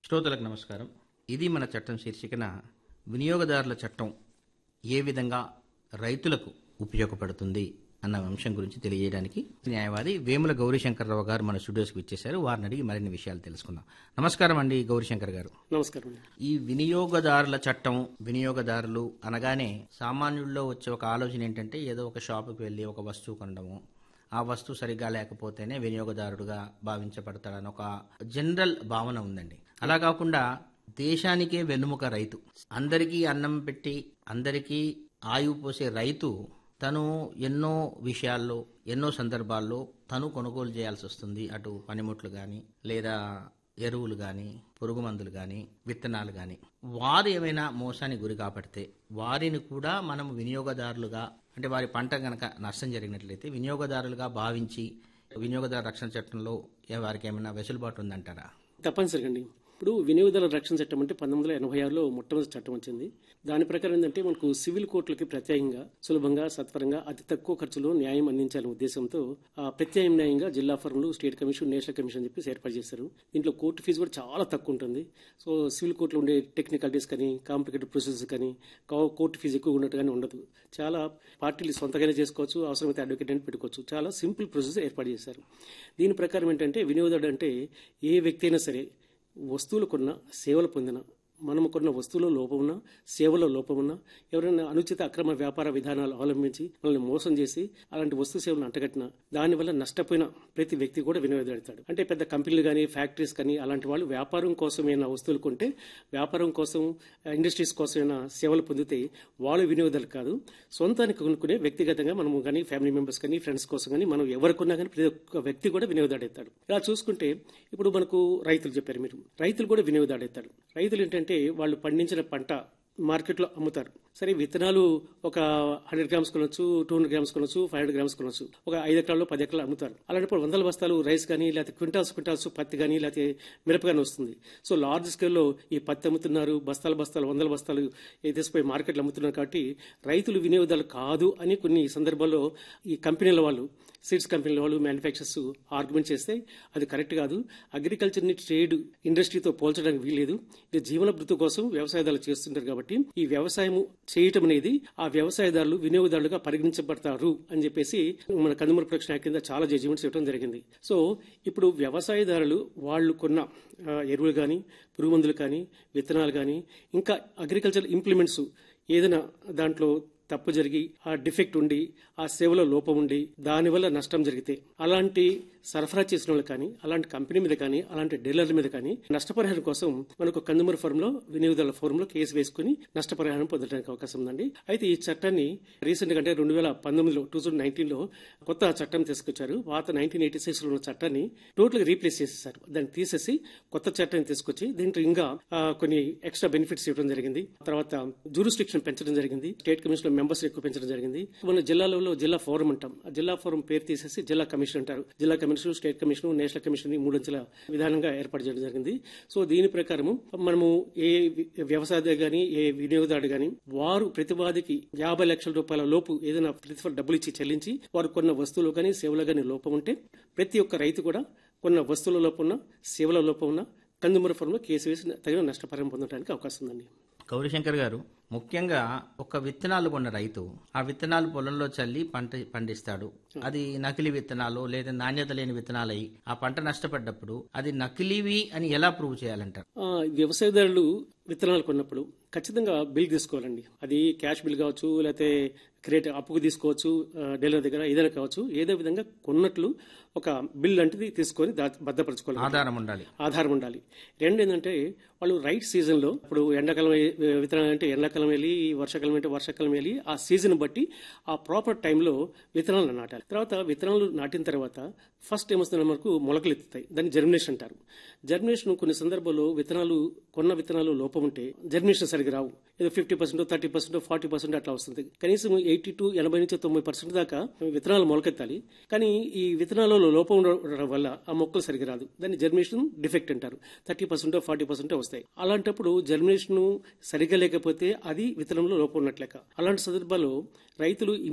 శ్రోతలకు నమస్కారం ఇది మన చట్టం శీర్షికన వినియోగదారుల చట్టం ఏ విధంగా రైతులకు ఉపయోగపడుతుంది అన్న అంశం గురించి తెలియజేయడానికి న్యాయవాది వేముల గౌరీశంకర్రావు గారు మన స్టూడియోస్కి ఇచ్చేశారు వారిని అడిగి మరిన్ని విషయాలు తెలుసుకుందాం నమస్కారం అండి గౌరీశంకర్ గారు నమస్కారం ఈ వినియోగదారుల చట్టం వినియోగదారులు అనగానే సామాన్యుల్లో వచ్చే ఒక ఆలోచన ఏంటంటే ఏదో ఒక షాపుకి వెళ్ళి ఒక వస్తువు కొనడము ఆ వస్తువు సరిగ్గా లేకపోతేనే వినియోగదారుడుగా భావించబడతాడని ఒక జనరల్ భావన ఉందండి అలా కాకుండా దేశానికే వెన్నుముక రైతు అందరికీ అన్నం పెట్టి అందరికీ ఆయువు పోసే రైతు తను ఎన్నో విషయాల్లో ఎన్నో సందర్భాల్లో తను కొనుగోలు చేయాల్సి వస్తుంది అటు పనిముట్లు కానీ లేదా ఎరువులు కానీ పురుగు మందులు కానీ విత్తనాలు కానీ వారు ఏమైనా మోసానికి గురి కాపడితే వారిని కూడా మనం వినియోగదారులుగా అంటే వారి పంట కనుక నష్టం జరిగినట్లయితే వినియోగదారులుగా భావించి వినియోగదారు రక్షణ చట్టంలో ఏ- వారికి ఏమైనా వెసులుబాటు ఉందంటారా తప్పనిసరిగా అండి ఇప్పుడు వినియోగదారుల రక్షణ చట్టం అంటే పంతొమ్మిది వందల ఎనభై ఆరులో మొట్టమొదటి చట్టం వచ్చింది దాని ప్రకారం ఏంటంటే మనకు సివిల్ కోర్టులకి ప్రత్యేకంగా సులభంగా సత్వరంగా అతి తక్కువ ఖర్చులో న్యాయం అందించాలనే ఉద్దేశంతో ఆ ప్రత్యామ్నాయంగా జిల్లా ఫర్మ్లు స్టేట్ కమిషన్ నేషనల్ కమిషన్ చెప్పి ఏర్పాటు చేశారు దీంట్లో కోర్టు ఫీజు కూడా చాలా తక్కువ ఉంటుంది సో సివిల్ కోర్టులో ఉండే టెక్నికాలిటీస్ కానీ కాంప్లికేటెడ్ ప్రొసెసెస్ కానీ కో- కోర్టు ఫీజు ఎక్కువ ఉన్నట్టుగానే ఉండదు చాలా పార్టీలు సొంతగానే చేసుకోవచ్చు అవసరమైతే అడ్వకేట్ అని పెట్టుకోవచ్చు చాలా సింపుల్ ప్రొసెస్ ఏర్పాటు చేశారు దీని ప్రకారం ఏంటంటే వినియోగదారుడు అంటే ఏ వ్యక్తి అయినా సరే వస్తువులు కొన్న సేవలు పొందిన మనము కొన్న వస్తువులో లోపమున్నా సేవలో లోపమున్నా ఎవరైనా అనుచిత అక్రమ వ్యాపార విధానాలు అవలంబించి మనల్ని మోసం చేసి అలాంటి వస్తు సేవలను అంటగట్టిన దానివల్ల నష్టపోయిన ప్రతి వ్యక్తి కూడా వినియోగదాడుతాడు అంటే పెద్ద కంపెనీలు కానీ ఫ్యాక్టరీస్ కానీ అలాంటి వాళ్ళు వ్యాపారం కోసమైనా వస్తువులు కొంటే వ్యాపారం కోసం ఇండస్ట్రీస్ కోసమైనా సేవలు పొందితే వాళ్ళు వినియోగదారులు కాదు సొంతానికి కొనుక్కునే వ్యక్తిగతంగా మనము కానీ ఫ్యామిలీ మెంబర్స్ కానీ ఫ్రెండ్స్ కోసం కానీ మనం ఎవరికొన్నా కానీ ప్రతి ఒక్క వ్యక్తి కూడా వినియోగదాడెత్తాడు ఇలా చూసుకుంటే ఇప్పుడు మనకు రైతులు చెప్పారు మీరు రైతులు కూడా వినియోగదాడెత్తాడు రైతులు ఏంటంటే వాళ్ళు పండించిన పంట మార్కెట్లో అమ్ముతారు సరే విత్తనాలు ఒక హండ్రెడ్ గ్రామ్స్ కొనొచ్చు టూ హండ్రెడ్ గ్రామ్స్ కొనొచ్చు ఫైవ్ హండ్రెడ్ గ్రామ్స్ కొనొచ్చు ఒక ఐదు ఎకరాల్లో పది ఎకరాలు అమ్ముతారు అలాంటప్పుడు వందల బస్తాలు రైస్ కానీ లేకపోతే క్వింటాల్స్ క్వింటాల్స్ పత్తి కానీ లేకపోతే మిరప కానీ వస్తుంది సో లార్జ్ స్కేల్లో ఈ పత్తి అమ్ముతున్నారు బస్తాల బస్తాలు వందల బస్తాలు ఈ తీసుకుపోయి మార్కెట్లో అమ్ముతున్నారు కాబట్టి రైతులు వినియోగదారులు కాదు అని కొన్ని సందర్భాల్లో ఈ కంపెనీల వాళ్ళు సీడ్స్ కంపెనీల వాళ్ళు మ్యానుఫ్యాక్చర్స్ ఆర్గ్యుమెంట్ చేస్తే అది కరెక్ట్ కాదు అగ్రికల్చర్ని ట్రేడ్ ఇండస్ట్రీతో పోల్చడానికి వీల్లేదు ఇది జీవన భృతి కోసం వ్యవసాయదారులు చేస్తుంటారు కాబట్టి ఈ వ్యవసాయం చేయటం అనేది ఆ వ్యవసాయదారులు వినియోగదారులుగా పరిగణించబడతారు అని చెప్పేసి మన కందుమూర ప్రొడక్షన్ యాక్ట్ కింద చాలా జడ్జిమెంట్స్ ఇవ్వడం జరిగింది సో ఇప్పుడు వ్యవసాయదారులు వాళ్ళు కొన్న ఆ, ఎరువులు కానీ పురుగు మందులు కానీ విత్తనాలు కానీ ఇంకా అగ్రికల్చర్ ఇంప్లిమెంట్స్ ఏదైనా దాంట్లో తప్పు జరిగి ఆ డిఫెక్ట్ ఉండి ఆ సేవలో లోపం ఉండి దానివల్ల నష్టం జరిగితే అలాంటి సరఫరా చేసిన వాళ్ళు కానీ అలాంటి కంపెనీ మీద కానీ అలాంటి డీలర్ల మీద కానీ నష్టపరిహారం కోసం మనకు కందుమూరు ఫోరం లో వినియోగదారుల ఫోరం లో కేసు వేసుకుని నష్టపరిహారం పొందడానికి అవకాశం ఉందండి అయితే ఈ చట్టాన్ని రీసెంట్ గా అంటే రెండు వేల పంతొమ్మిదిలో టూ థౌసండ్ నైన్టీన్ లో కొత్త చట్టం తీసుకొచ్చారు పాత నైన్టీన్ ఎయిటీ సిక్స్ లో ఉన్న చట్టాన్ని టోటల్ గా రీప్లేస్ చేసేసారు దాన్ని తీసేసి కొత్త చట్టాన్ని తీసుకొచ్చి దీంట్లో ఇంకా ఆ, కొన్ని ఎక్స్ట్రా బెనిఫిట్స్ ఇవ్వడం జరిగింది తర్వాత జూరిస్టిక్షన్ పెంచడం జరిగింది స్టేట్ కమిషన్ లో మెంబర్స్ ఎక్కువ పెంచడం జరిగింది మన జిల్లాలలో జిల్లా ఫోరం అంటాం ఆ జిల్లా ఫోరం పేరు తీసేసి జిల్లా కమిషన్ అంటారు జిల్లా commission state commission national commission ఈ మూడంచెల విధానంగా ఏర్పాటు చేయడం జరిగింది సో దీని ప్రకారము మనము ఏ వి- వ్యవసాయదారు గాని ఏ వినియోగదారుడు గాని వారు ప్రతివాదికి యాభై లక్షల రూపాయల లోపు ఏదైనా ప్రతిఫల డబ్బులు ఇచ్చి చెల్లించి వారు కొన్న వస్తువులు కానీ సేవలు కానీ లోపం ఉంటే ప్రతి ఒక్క రైతు కూడా కొన్న వస్తువుల లోపం ఉన్న సేవల లోపం ఉన్న కందుమూర ఫోరంలో కేసు వేసి తగిన నష్టపరిహారం పొందడానికి అవకాశం ఉందండి గౌరీశంకర్ గారు ముఖ్యంగా ఒక విత్తనాలు కొన్న రైతు ఆ విత్తనాలు పొలంలో చల్లి పంట పండిస్తాడు అది నకిలీ విత్తనాలు లేదా నాణ్యత లేని విత్తనాలు అయి ఆ పంట నష్టపడ్డప్పుడు అది నకిలీవి అని ఎలా ప్రూవ్ చేయాలంటారు ఆ, వ్యవసాయదారులు విత్తనాలు కొన్నప్పుడు ఖచ్చితంగా బిల్ తీసుకోవాలండి అది క్యాష్ బిల్ కావచ్చు లేకపోతే క్రెడిట్ అప్పుకు తీసుకోవచ్చు ఆ, డీలర్ దగ్గర ఏదైనా కావచ్చు ఏదో విధంగా కొన్నట్లు ఒక బిల్ లాంటిది తీసుకొని దా- భద్రపరచుకోవాలి ఆధారం ఉండాలి ఆధారం ఉండాలి రెండు ఏంటంటే వాళ్ళు రైట్ సీజన్ లో ఇప్పుడు ఎండాకాలం ఏ- విత్తనాలు అంటే ఎండాకాలం వెళ్ళి వర్షాకాలం అంటే వర్షాకాలం వెళ్ళి ఆ సీజన్ బట్టి ఆ ప్రాపర్ టైంలో విత్తనాలు నాటాలి తర్వాత విత్తనాలు నాటిన తర్వాత ఫస్ట్ ఏమొస్తుంది మనకు మొలకలు ఎత్తుతాయి దాన్ని జర్మినేషన్ అంటారు జర్మినేషన్ కొన్ని సందర్భాల్లో విత్తనాలు కొన్న విత్తనాలు లోపం ఉంటే జర్మినేషన్ సరిగ్గా రావు ఏదో fifty percent thirty percent forty percent అట్లా వస్తుంది కనీసం ఎయిటీ టు ఎనభై నుంచి తొంభై పర్సెంట్ దాకా విత్తనాలు మొలకెత్తాలి కానీ ఈ విత్తనాలలో లోపం ఉండడం వల్ల ఆ మొక్కలు సరిగ్గా రాదు దాన్ని జర్మినేషన్ డిఫెక్ట్ అంటారు థర్టీ పర్సెంట్ ఫార్టీ పర్సెంట్ వస్తాయి అలాంటప్పుడు జర్మినేషన్ సరిగ్గా లేకపోతే అది విత్తనంలో లోపం ఉన్నట్లెక్క అలాంటి సందర్భాల్లో రైతులు